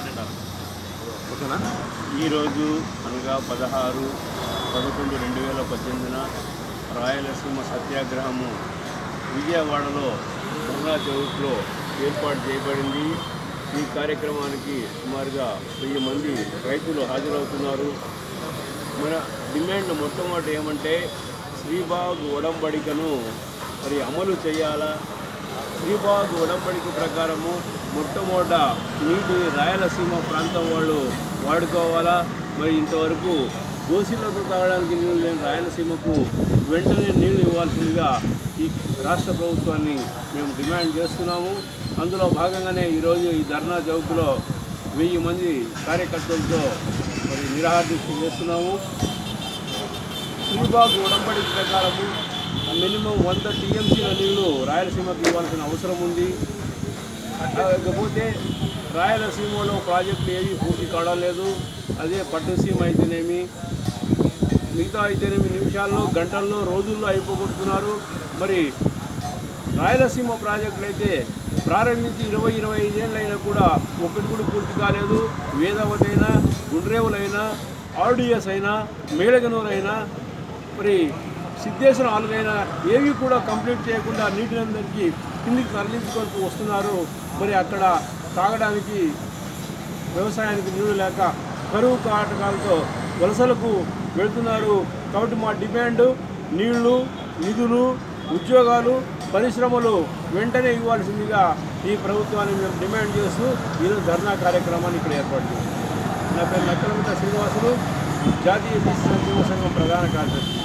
ఓకేనా ఈరోజు అనగా పదహారు పదకొండు రెండు వేల పద్దెనిమిదిన రాయలసీమ సత్యాగ్రహము విజయవాడలో గంగా చౌక్లో ఏర్పాటు చేయబడింది ఈ కార్యక్రమానికి సుమారుగా వెయ్యి మంది రైతులు హాజరవుతున్నారు మన డిమాండ్ మొట్టమొదటి ఏమంటే శ్రీబాగ్ ఒడంబడికను మరి అమలు చేయాలా శ్రీబాగ్ ఒడంబడిక ప్రకారము మొట్టమొదట నీటి రాయలసీమ ప్రాంతం వాళ్ళు వాడుకోవాలా మరి ఇంతవరకు దోషులకు తాగడానికి నీళ్ళు లేని రాయలసీమకు వెంటనే నీళ్లు ఇవ్వాల్సిందిగా ఈ రాష్ట్ర ప్రభుత్వాన్ని మేము డిమాండ్ చేస్తున్నాము అందులో భాగంగానే ఈరోజు ఈ ధర్నా చౌక్లో వెయ్యి మంది కార్యకర్తలతో మరి నిరాహార దీక్ష చేస్తున్నాము శ్రీబాగ్ ఉడంబడి ప్రకారము మినిమం వంద టీఎంసీల నీళ్లు రాయలసీమకు ఇవ్వాల్సిన అవసరం ఉంది కాకపోతే రాయలసీమలో ప్రాజెక్టులు ఏవి పూర్తి కావడం లేదు అదే పట్టుసీమ అయితేనేమి మిగతా అయితేనేమి నిమిషాల్లో గంటల్లో రోజుల్లో అయిపోగొడుతున్నారు మరి రాయలసీమ ప్రాజెక్టులు అయితే ప్రారంభించి ఇరవై ఇరవై ఐదేళ్ళైనా కూడా ఒకటి కూడా పూర్తి కాలేదు వేదావతి అయినా గుండ్రేవులైనా ఆర్డిఎస్ అయినా మేళగనూరైనా మరి సిద్ధేశ్వర ఆలుగైనా ఏవి కూడా కంప్లీట్ చేయకుండా నీటిని అందరికీ కిందికి తరలించుకొని వస్తున్నారు మరి అక్కడ తాగడానికి వ్యవసాయానికి నీళ్లు లేక కరువు కాటకాలతో వలసలకు వెళ్తున్నారు కాబట్టి మా డిమాండ్ నీళ్లు నిధులు ఉద్యోగాలు పరిశ్రమలు వెంటనే ఇవ్వాల్సిందిగా ఈ ప్రభుత్వాన్ని మేము డిమాండ్ చేస్తూ ఈరోజు ధర్నా కార్యక్రమాన్ని ఇక్కడ ఏర్పాటు చేస్తాం నా పేరు నక్కలమిట శ్రీనివాసులు జాతీయ బీసీ సంక్షేమ సంఘం ప్రధాన కార్యదర్శి